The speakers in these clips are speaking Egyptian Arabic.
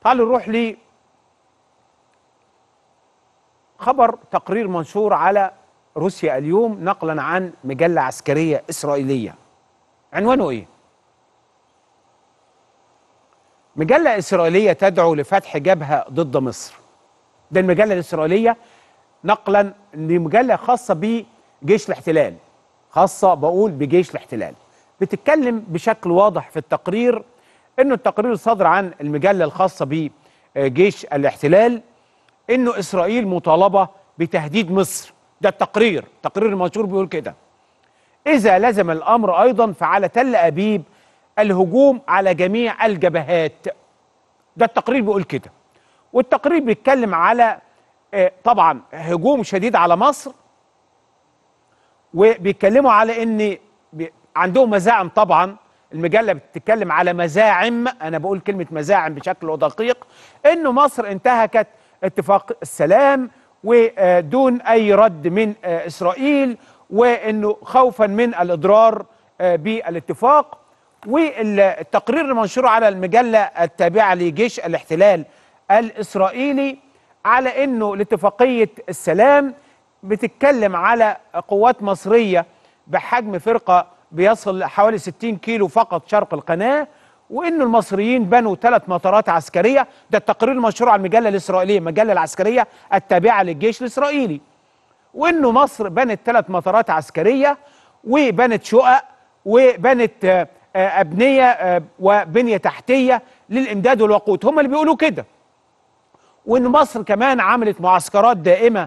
تعالوا نروح ل خبر تقرير منشور على روسيا اليوم نقلا عن مجلة عسكرية إسرائيلية عنوانه إيه؟ مجلة إسرائيلية تدعو لفتح جبهة ضد مصر ده المجلة الإسرائيلية نقلا لمجلة خاصة بجيش الاحتلال خاصة بقول بجيش الاحتلال بتتكلم بشكل واضح في التقرير انه التقرير صدر عن المجلة الخاصة بجيش الاحتلال انه اسرائيل مطالبة بتهديد مصر ده التقرير التقرير المنشور بيقول كده اذا لزم الامر ايضا فعلى تل ابيب الهجوم على جميع الجبهات ده التقرير بيقول كده والتقرير بيتكلم على آه، طبعا هجوم شديد على مصر وبيتكلموا على ان بي- عندهم مزاعم طبعا المجله بتتكلم على مزاعم انا بقول كلمه مزاعم بشكل دقيق انه مصر انتهكت اتفاق السلام ودون اي رد من آه، اسرائيل وانه خوفا من الاضرار آه، بالاتفاق والتقرير المنشور على المجله التابعه لجيش الاحتلال الاسرائيلي على انه لاتفاقيه السلام بتتكلم على قوات مصريه بحجم فرقه بيصل حوالي 60 كيلو فقط شرق القناه وانه المصريين بنوا ثلاث مطارات عسكريه ده التقرير المنشور على المجله الاسرائيليه المجله العسكريه التابعه للجيش الاسرائيلي وانه مصر بنت ثلاث مطارات عسكريه وبنت شقق وبنت آه، آه، ابنيه آه، وبنيه تحتيه للامداد والوقود هم اللي بيقولوا كده وان مصر كمان عملت معسكرات دائمه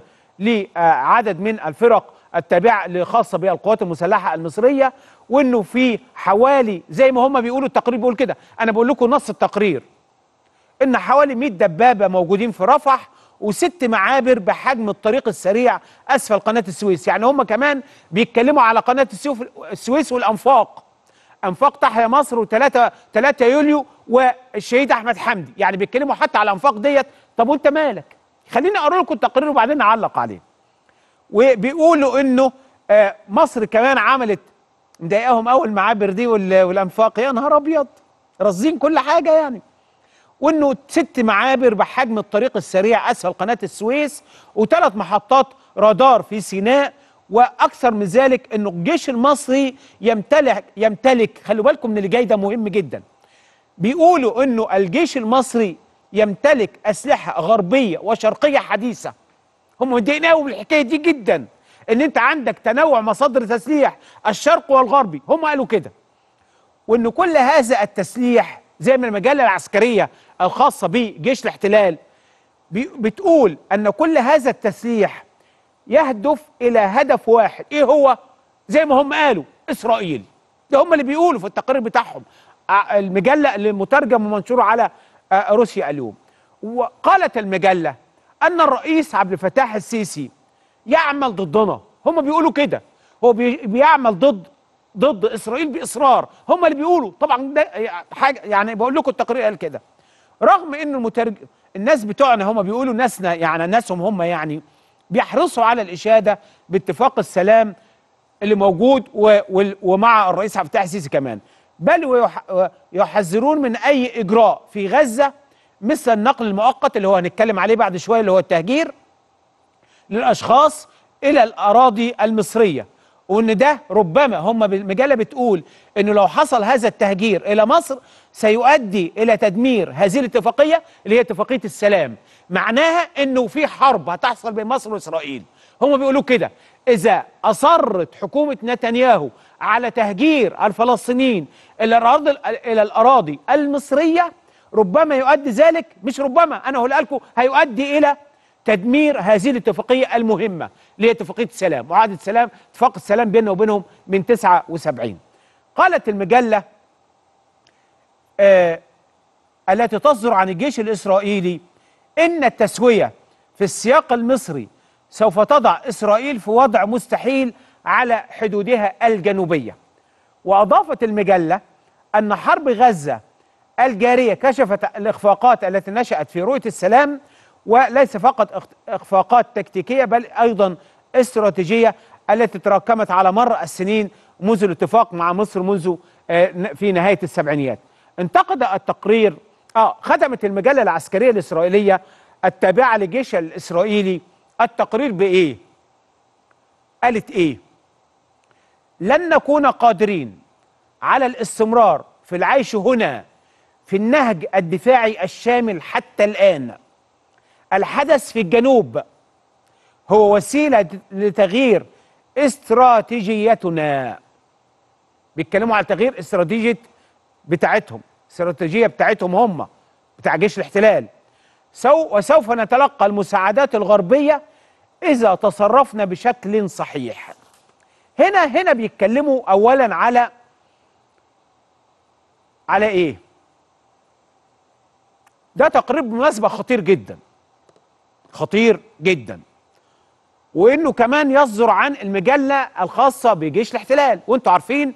لعدد من الفرق التابعه الخاصه بالقوات المسلحه المصريه وانه في حوالي زي ما هم بيقولوا التقرير بيقول كده انا بقول لكم نص التقرير ان حوالي 100 دبابه موجودين في رفح وست معابر بحجم الطريق السريع اسفل قناه السويس يعني هم كمان بيتكلموا على قناه السويس السويس والانفاق انفاق تحيا مصر و3 3 يوليو والشهيد احمد حمدي يعني بيتكلموا حتى على الانفاق ديت طب وانت مالك خليني اقرا لكم التقرير وبعدين نعلق عليه وبيقولوا انه آه، مصر كمان عملت مضايقاهم اول المعابر دي وال- والانفاق يا نهار ابيض رصين كل حاجه يعني وانه ست معابر بحجم الطريق السريع اسفل قناه السويس وثلاث محطات رادار في سيناء واكثر من ذلك انه الجيش المصري يمتلك يمتلك خلوا بالكم من اللي جاي ده مهم جدا بيقولوا انه الجيش المصري يمتلك اسلحه غربيه وشرقيه حديثه هم متضايقين قوي بالحكايه دي جدا ان انت عندك تنوع مصادر تسليح الشرق والغربي هم قالوا كده وان كل هذا التسليح زي ما المجله العسكريه الخاصه بجيش الاحتلال بي- بتقول ان كل هذا التسليح يهدف الى هدف واحد ايه هو زي ما هم قالوا اسرائيل ده هم اللي بيقولوا في التقرير بتاعهم ع- المجله اللي مترجم ومنشور على آه، روسيا اليوم وقالت المجله ان الرئيس عبد الفتاح السيسي يعمل ضدنا هم بيقولوا كده هو بي- بيعمل ضد ضد اسرائيل باصرار هم اللي بيقولوا طبعا ده حاجه يعني بقول لكم التقرير قال كده رغم ان المترجم الناس بتوعنا هم بيقولوا ناسنا يعني ناسهم هم يعني بيحرصوا على الاشاده باتفاق السلام اللي موجود و وال- ومع الرئيس عبد الفتاح السيسي كمان بل ويح- ويحذرون من اي اجراء في غزه مثل النقل المؤقت اللي هو هنتكلم عليه بعد شويه اللي هو التهجير للاشخاص الى الاراضي المصريه وان ده ربما هم المجله بتقول انه لو حصل هذا التهجير الى مصر سيؤدي الى تدمير هذه الاتفاقيه اللي هي اتفاقيه السلام معناها انه في حرب هتحصل بين مصر واسرائيل هم بيقولوا كده اذا اصرت حكومه نتنياهو على تهجير الفلسطينيين الى الاراضي الى الاراضي المصريه ربما يؤدي ذلك مش ربما انا هقول لكم هيؤدي الى تدمير هذه الاتفاقيه المهمه اللي هي اتفاقيه السلام وعهد السلام اتفاق السلام بيننا وبينهم من 79 قالت المجله آه التي تصدر عن الجيش الاسرائيلي ان التسويه في السياق المصري سوف تضع اسرائيل في وضع مستحيل على حدودها الجنوبيه واضافت المجله ان حرب غزه الجاريه كشفت الاخفاقات التي نشات في رؤيه السلام وليس فقط اخت- اخفاقات تكتيكيه بل ايضا استراتيجيه التي تراكمت على مر السنين منذ الاتفاق مع مصر منذ آه، ن- في نهايه السبعينيات. انتقد التقرير اه ختمت المجله العسكريه الاسرائيليه التابعه للجيش الاسرائيلي التقرير بايه؟ قالت ايه؟ لن نكون قادرين على الاستمرار في العيش هنا في النهج الدفاعي الشامل حتى الان. الحدث في الجنوب هو وسيله لتغيير استراتيجيتنا. بيتكلموا على تغيير استراتيجيه بتاعتهم، الاستراتيجيه بتاعتهم هم بتاع جيش الاحتلال. سو وسوف نتلقى المساعدات الغربيه اذا تصرفنا بشكل صحيح. هنا هنا بيتكلموا اولا على على ايه؟ ده تقرير بالمناسبه خطير جدا. خطير جدا. وانه كمان يصدر عن المجله الخاصه بجيش الاحتلال، وانتوا عارفين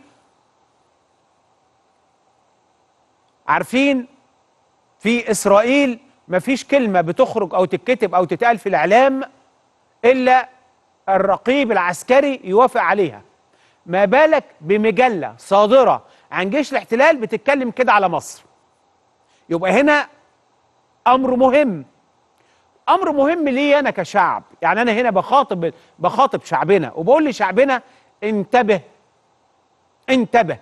عارفين في اسرائيل مفيش كلمه بتخرج او تتكتب او تتقال في الاعلام الا الرقيب العسكري يوافق عليها ما بالك بمجله صادره عن جيش الاحتلال بتتكلم كده على مصر يبقى هنا امر مهم امر مهم لي انا كشعب يعني انا هنا بخاطب بخاطب شعبنا وبقول لشعبنا انتبه انتبه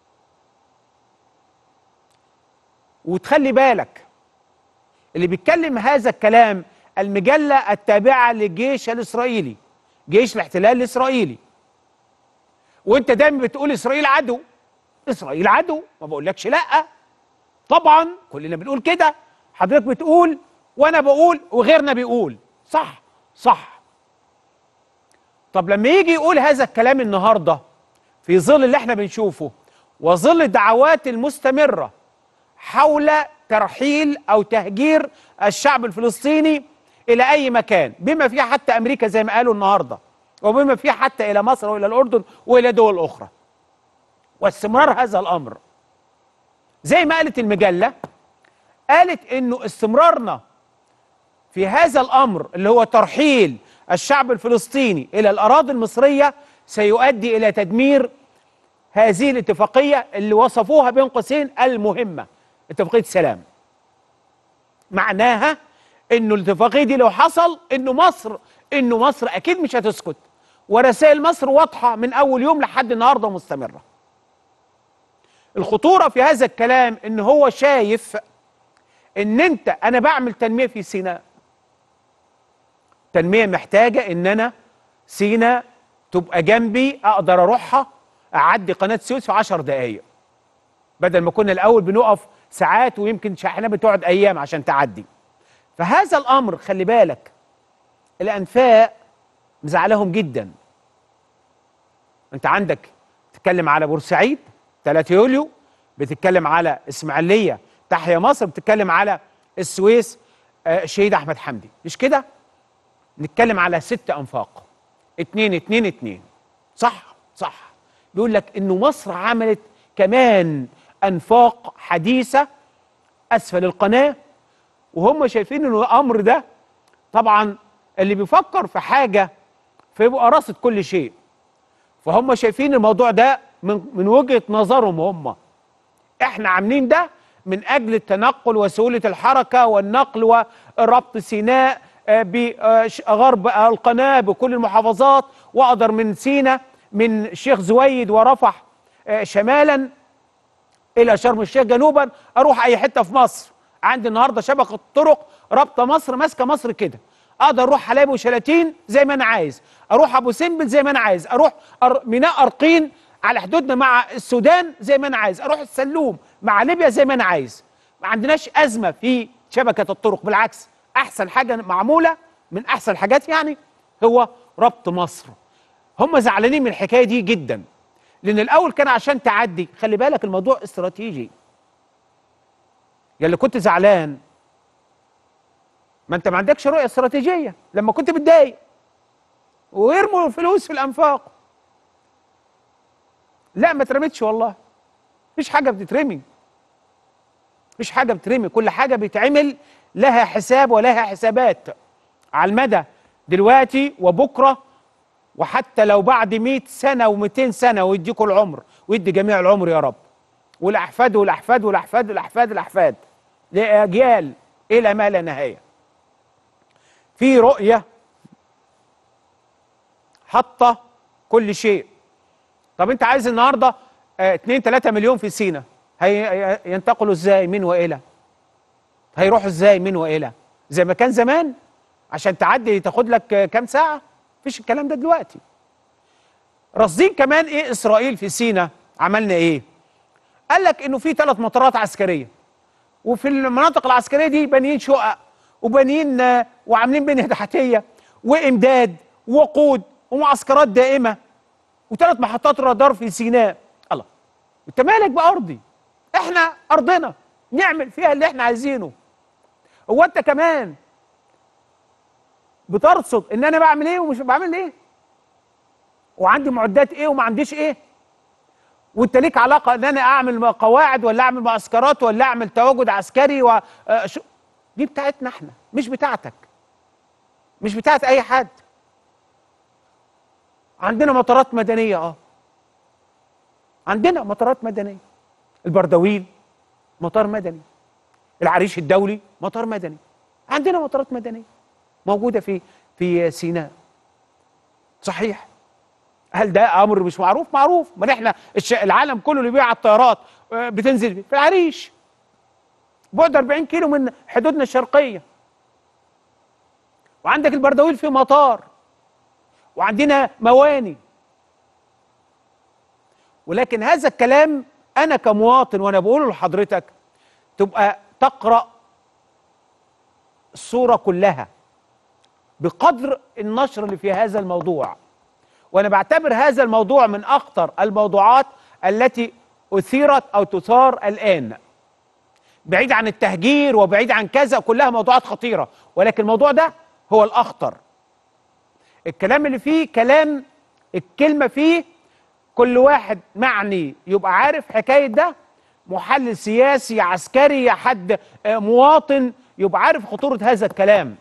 وتخلي بالك اللي بيتكلم هذا الكلام المجلة التابعة للجيش الإسرائيلي جيش الاحتلال الإسرائيلي وانت دايما بتقول إسرائيل عدو إسرائيل عدو ما بقولكش لأ طبعا كلنا بنقول كده حضرتك بتقول وأنا بقول وغيرنا بيقول صح صح طب لما يجي يقول هذا الكلام النهارده في ظل اللي احنا بنشوفه وظل الدعوات المستمره حول ترحيل او تهجير الشعب الفلسطيني الى اي مكان بما فيها حتى امريكا زي ما قالوا النهارده وبما فيها حتى الى مصر والى الاردن والى دول اخرى واستمرار هذا الامر زي ما قالت المجله قالت انه استمرارنا في هذا الامر اللي هو ترحيل الشعب الفلسطيني الى الاراضي المصريه سيؤدي الى تدمير هذه الاتفاقيه اللي وصفوها بين قوسين المهمه اتفاقيه سلام معناها انه الاتفاقيه دي لو حصل انه مصر انه مصر اكيد مش هتسكت ورسائل مصر واضحه من اول يوم لحد النهارده مستمره الخطوره في هذا الكلام ان هو شايف ان انت انا بعمل تنميه في سيناء تنميه محتاجه ان انا سيناء تبقى جنبي اقدر اروحها اعدي قناه سويس في 10 دقائق بدل ما كنا الاول بنقف ساعات ويمكن شاحنه بتقعد ايام عشان تعدي فهذا الامر خلي بالك الانفاق مزعلهم جدا انت عندك بتتكلم على بورسعيد 3 يوليو بتتكلم على اسماعيليه تحيا مصر بتتكلم على السويس آه شهيد احمد حمدي مش كده نتكلم على ست انفاق اتنين اتنين اتنين صح صح بيقول لك انه مصر عملت كمان انفاق حديثه اسفل القناه وهم شايفين ان الامر ده طبعا اللي بيفكر في حاجه فيبقى راصد كل شيء فهم شايفين الموضوع ده من من وجهه نظرهم هم احنا عاملين ده من اجل التنقل وسهوله الحركه والنقل وربط سيناء بغرب القناه بكل المحافظات واقدر من سيناء من الشيخ زويد ورفح شمالا الى شرم الشيخ جنوبا اروح اي حته في مصر عندي النهارده شبكه طرق رابطه مصر ماسكه مصر كده اقدر اروح حلايب وشلاتين زي ما انا عايز اروح ابو سمبل زي ما انا عايز اروح أر... ميناء ارقين على حدودنا مع السودان زي ما انا عايز اروح السلوم مع ليبيا زي ما انا عايز ما عندناش ازمه في شبكه الطرق بالعكس احسن حاجه معموله من احسن الحاجات يعني هو ربط مصر هم زعلانين من الحكايه دي جدا لان الاول كان عشان تعدي خلي بالك الموضوع استراتيجي يا اللي كنت زعلان ما انت ما عندكش رؤيه استراتيجيه لما كنت متضايق ويرموا الفلوس في الانفاق لا ما اترمتش والله مفيش حاجه بتترمي مفيش حاجه بتترمي كل حاجه بيتعمل لها حساب ولها حسابات على المدى دلوقتي وبكره وحتى لو بعد 100 سنه و200 سنه ويديكوا العمر ويدي جميع العمر يا رب والاحفاد والاحفاد والاحفاد والاحفاد الاحفاد لاجيال الى ما لا نهايه في رؤيه حاطه كل شيء طب انت عايز النهارده 2 3 مليون في سينا هي ينتقلوا ازاي من والى هيروحوا ازاي من والى زي ما كان زمان عشان تعدي تاخد لك آه، كام ساعه مفيش الكلام ده دلوقتي راصدين كمان ايه اسرائيل في سينا عملنا ايه قال لك انه في ثلاث مطارات عسكريه وفي المناطق العسكريه دي بانيين شقق وبانيين آه، وعاملين بنيه تحتيه وامداد وقود ومعسكرات دائمه وثلاث محطات رادار في سيناء الله انت مالك بارضي احنا ارضنا نعمل فيها اللي احنا عايزينه هو انت كمان بترصد ان انا بعمل ايه ومش بعمل ايه وعندي معدات ايه وما عنديش ايه وانت ليك علاقه ان انا اعمل قواعد ولا اعمل معسكرات ولا اعمل تواجد عسكري و... آه، شو- دي بتاعتنا احنا مش بتاعتك مش بتاعت اي حد عندنا مطارات مدنيه اه عندنا مطارات مدنيه البردويل مطار مدني العريش الدولي مطار مدني عندنا مطارات مدنيه موجوده في في سيناء صحيح هل ده امر مش معروف معروف ما احنا الش- العالم كله اللي بيبيع الطيارات آه، بتنزل في العريش بعد 40 كيلو من حدودنا الشرقيه وعندك البردويل في مطار وعندنا مواني ولكن هذا الكلام انا كمواطن وانا بقوله لحضرتك تبقى تقرا الصوره كلها بقدر النشر اللي في هذا الموضوع وانا بعتبر هذا الموضوع من اخطر الموضوعات التي اثيرت او تثار الان بعيد عن التهجير وبعيد عن كذا كلها موضوعات خطيره ولكن الموضوع ده هو الاخطر الكلام اللي فيه كلام الكلمه فيه كل واحد معني يبقى عارف حكايه ده محلل سياسي عسكري حد آه، مواطن يبقى عارف خطوره هذا الكلام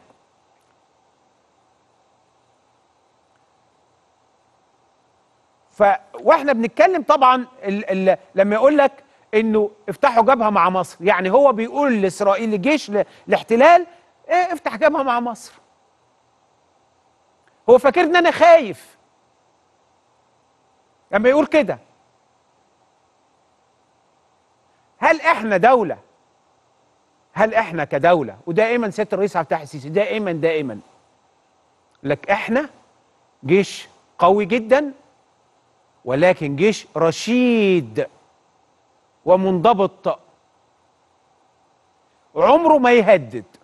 ف واحنا بنتكلم طبعا ال ال لما يقول لك انه افتحوا جبهه مع مصر يعني هو بيقول لاسرائيل لجيش ل- الاحتلال ايه افتح جبهه مع مصر هو فاكر ان انا خايف لما يقول كده هل احنا دوله هل احنا كدوله ودائما سياده الرئيس عبد الفتاح السيسي دائما دائما لك احنا جيش قوي جدا ولكن جيش رشيد ومنضبط عمره ما يهدد